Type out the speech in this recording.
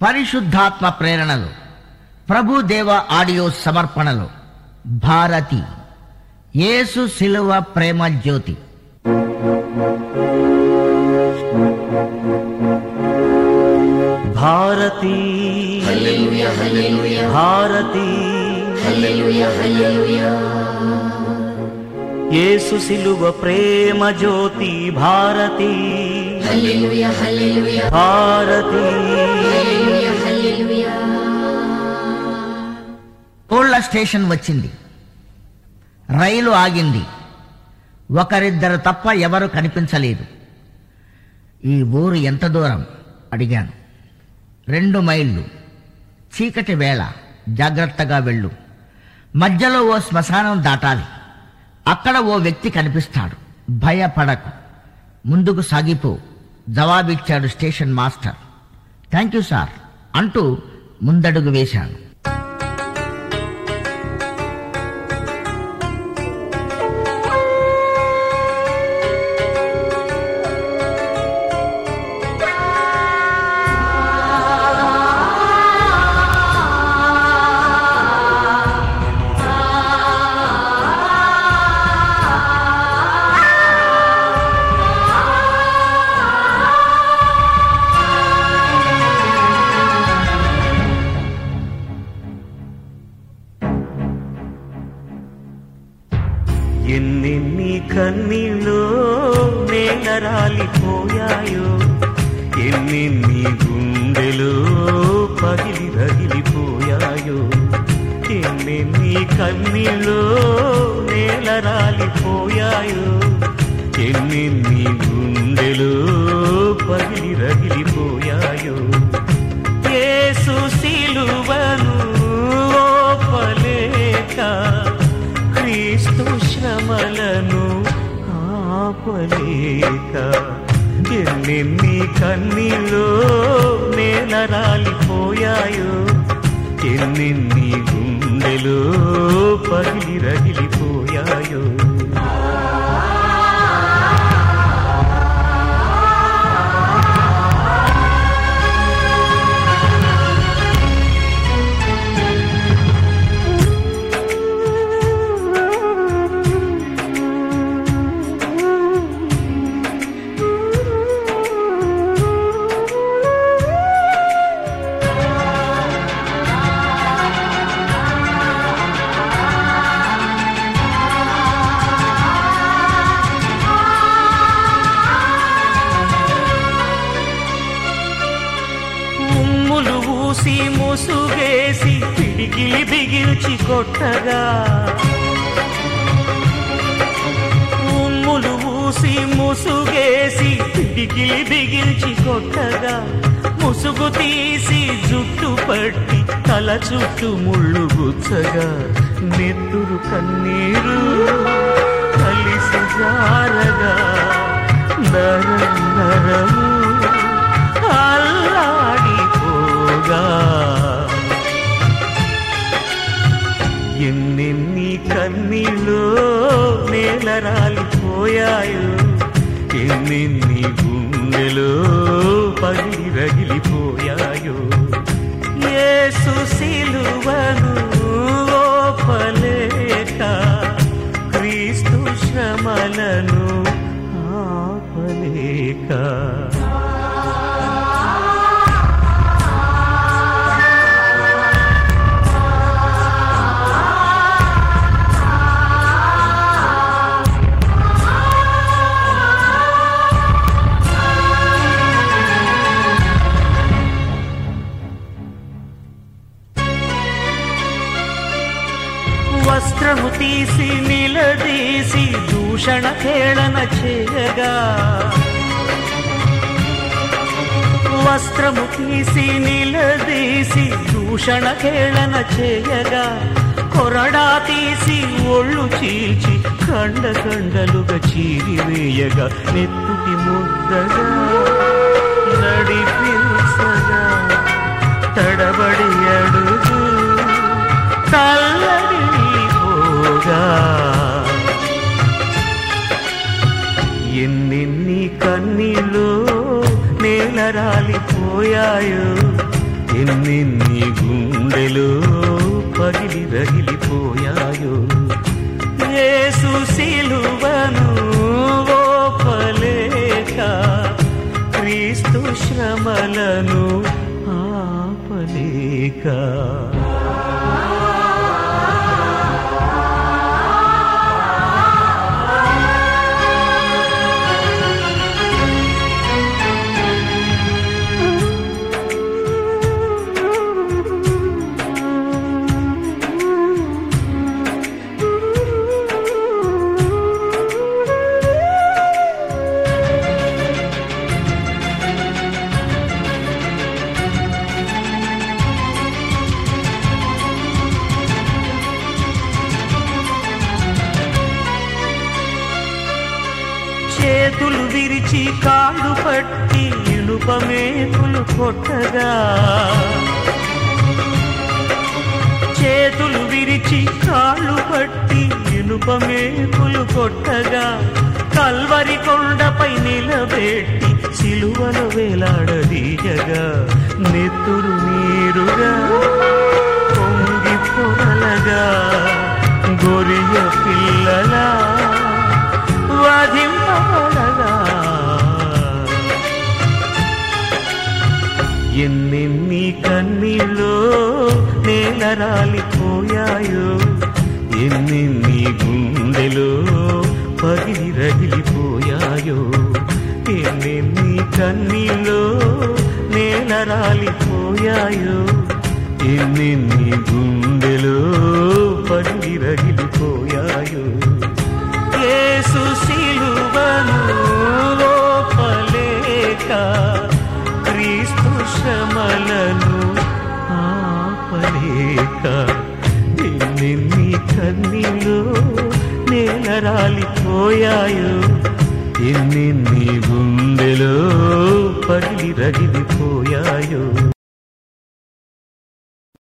పరిశుద్ధాత్మ ప్రేరణలు ప్రభుదేవ ఆడియో సమర్పణలు భారతి యేసు శిలువ ప్రేమ జ్యోతి భారతి భారతి యేసు సిలువ ప్రేమ జ్యోతి భారతి భారతి కోళ్ల స్టేషన్ వచ్చింది రైలు ఆగింది ఒకరిద్దరు తప్ప ఎవరు కనిపించలేదు ఈ ఊరు ఎంత దూరం అడిగాను రెండు మైళ్ళు చీకటి వేళ జాగ్రత్తగా వెళ్ళు మధ్యలో ఓ శ్మశానం దాటాలి అక్కడ ఓ వ్యక్తి కనిపిస్తాడు భయపడకు ముందుకు సాగిపో జవాబిచ్చాడు station master thank you sir అంటూ ముందడుగు వేశాను ఎన్నెన్ని కన్నీళ్ళు నేల రాలిపోయాయో ఎన్నెన్ని గుండెలు పగిలి రగిలిపోయాయో ఎన్నెన్ని కన్నీళ్ళు నేల రాలిపోయాయో ఎన్నెన్ని గుండెలు పగిలి రగిలిపోయాయో యేసు సిలువను ఓపలేక క్రీస్తు శ్రమలను ఆపలేక ఎన్నెన్ని కన్నీలో నేల రాలిపోయాయో ఎన్నెన్ని గుండెలో పగిలి రగిలిపోయాయో ఉమ్ములు ఊసి ముసుగేసి పిడికిలి బిగిల్చి కొట్టగా ఉమ్ములు ఊసి ముసుగేసి పిడికిలి బిగిల్చి కొట్టగా ముసుగు తీసి జుట్టు పట్టి తల చుట్టూ ముళ్ళు గుచ్చగా నెత్తురు కన్నీరు కలిసి జారగా నరం నరము అల్లాడిపోగా ఎన్నెన్ని కన్నీళ్ళు నేల రాలిపోయాయో ఎన్నెన్ని గుండెలు పగిలి రగిలిపోయాయో యేసు సిలువను ఓపలేక క్రీస్తు శ్రమలను ఆపలేక వస్త్రము తీసి నిలదీసి దూషణ కేళన చేయగా వస్త్రము తీసి నిలదీసి దూషణ కేళన చేయగా కొరడా తీసి ఒళ్ళు చీల్చి కండ కండలుగా చీరివేయగా నెత్తుటి ముద్దగా నడిపించగా తడబడి అడుగు తల్లడిపోగా ఎన్నెన్ని కన్నీళ్ళు నేల రాలిపోయాయో ఎన్నెన్ని గుండెలో పగిలి రగిలిపోయాయో యేసు సిలువను ఓపలేక క్రీస్తు శ్రమలను ఆపలేక చేతులు విరిచి కాళ్ళు పట్టి ఇనుపమేకులు కొట్టగా చేతులు విరిచి కాళ్ళు పట్టి ఇనుపమేకులు కొట్టగా కల్వరి కొండపై నిలబెట్టి సిలువలో వేలాడదీయగా నెత్తురు నీరుగా పొంగి పొరలగా గొరియ పిల్లలా వధింపబడగా ఎన్నెన్ని కన్నీళ్ళు నేల రాలిపోయాయో ఎన్నెన్ని గుండెలో పగిలి రగిలిపోయాయో ఎన్నెన్ని కన్నీళ్ళు నేల రాలిపోయాయో ఎన్నెన్ని గుండెలో పగిలి రగిలిపోయాయో యేసు సిలువను లోపలేక క్రీస్తు శ్రమలను ఆపలేక ఎన్నెన్ని కన్నీలో నేల రాలిపోయాయో ఎన్నెన్ని గుండెలో పగిలి రగిలిపోయాయో